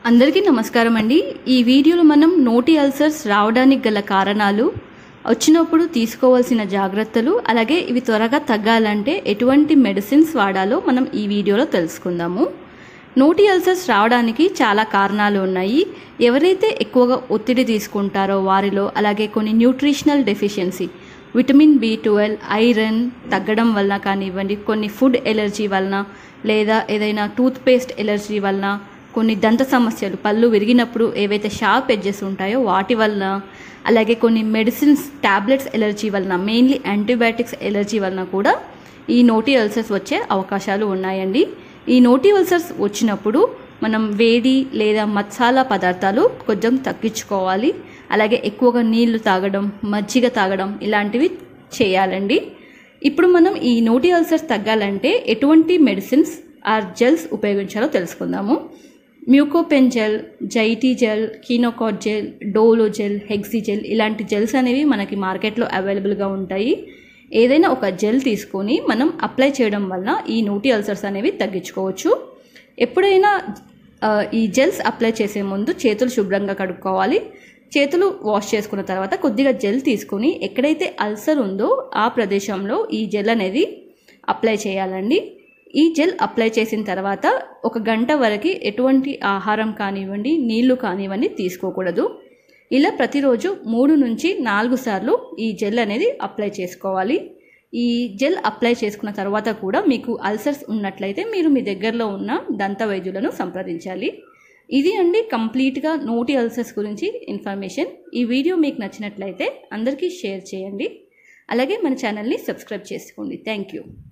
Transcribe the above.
అందరికీ నమస్కారం అండి ఈ వీడియోలో మనం నోటి అల్సర్స్ రావడానికి గల కారణాలు వచ్చినప్పుడు తీసుకోవాల్సిన జాగ్రత్తలు అలాగే ఇవి త్వరగా తగ్గాలంటే ఎటువంటి మెడిసిన్స్ వాడాలో మనం ఈ వీడియోలో తెలుసుకుందాము నోటి అల్సర్స్ రావడానికి చాలా కారణాలు ఉన్నాయి ఎవరైతే ఎక్కువగా ఒత్తిడి తీసుకుంటారో వారిలో అలాగే కొన్ని nutritional deficiency vitamin B twelve iron తగ్గడం వలన కానివ్వండి కొన్ని ఫుడ్ ఎలర్జీ వలన లేదా ఏదైనా టూత్ పేస్ట్ ఎలర్జీ వలన కొన్ని దంత సమస్యలు పళ్ళు విరిగినప్పుడు ఏవైతే షార్ప్ ఎడ్జెస్ ఉంటాయో వాటి వలన అలాగే కొన్ని మెడిసిన్స్ టాబ్లెట్స్ ఎలర్జీ వలన మెయిన్లీ యాంటీబయాటిక్స్ ఎలర్జీ వలన కూడా ఈ నోటి అల్సర్స్ వచ్చే అవకాశాలు ఉన్నాయండి ఈ నోటి అల్సర్స్ వచ్చినప్పుడు మనం వేడి లేదా మసాలా పదార్థాలు కొంచెం తగ్గించుకోవాలి అలాగే ఎక్కువగా నీళ్లు తాగడం మజ్జిగ తాగడం ఇలాంటివి చేయాలండి ఇప్పుడు మనం ఈ నోటి అల్సర్స్ తగ్గాలంటే ఎటువంటి మెడిసిన్స్ ఆర్ జెల్స్ ఉపయోగించాలో తెలుసుకుందాము Mucopain gel Zytee gel Kenacort gel Dolo gel Hexi gel ఇలాంటి జెల్స్ అనేవి మనకి మార్కెట్లో అవైలబుల్గా ఉంటాయి ఏదైనా ఒక జెల్ తీసుకొని మనం అప్లై చేయడం వలన ఈ నోటి అల్సర్స్ అనేవి తగ్గించుకోవచ్చు ఎప్పుడైనా ఆ, ఈ జెల్స్ అప్లై చేసే ముందు చేతులు శుభ్రంగా కడుక్కోవాలి చేతులు వాష్ చేసుకున్న తర్వాత కొద్దిగా జెల్ తీసుకొని ఎక్కడైతే అల్సర్ ఉందో ఆ ప్రదేశంలో ఈ జెల్ అనేది అప్లై చేయాలండి ఈ జెల్ అప్లై చేసిన తర్వాత ఒక గంట వరకు ఎటువంటి ఆహారం కానివ్వండి నీళ్లు కానివ్వండి తీసుకోకూడదు ఇలా ప్రతిరోజు మూడు నుంచి నాలుగు సార్లు ఈ జెల్ అనేది అప్లై చేసుకోవాలి ఈ జెల్ అప్లై చేసుకున్న తర్వాత కూడా మీకు అల్సర్స్ ఉన్నట్లయితే మీరు మీ దగ్గరలో ఉన్న దంత వైద్యులను సంప్రదించాలి ఇది అండి కంప్లీట్గా నోటి అల్సర్స్ గురించి ఇన్ఫర్మేషన్ ఈ వీడియో మీకు నచ్చినట్లయితే అందరికీ షేర్ చేయండి అలాగే మన ఛానల్ని సబ్స్క్రైబ్ చేసుకోండి థ్యాంక్ యూ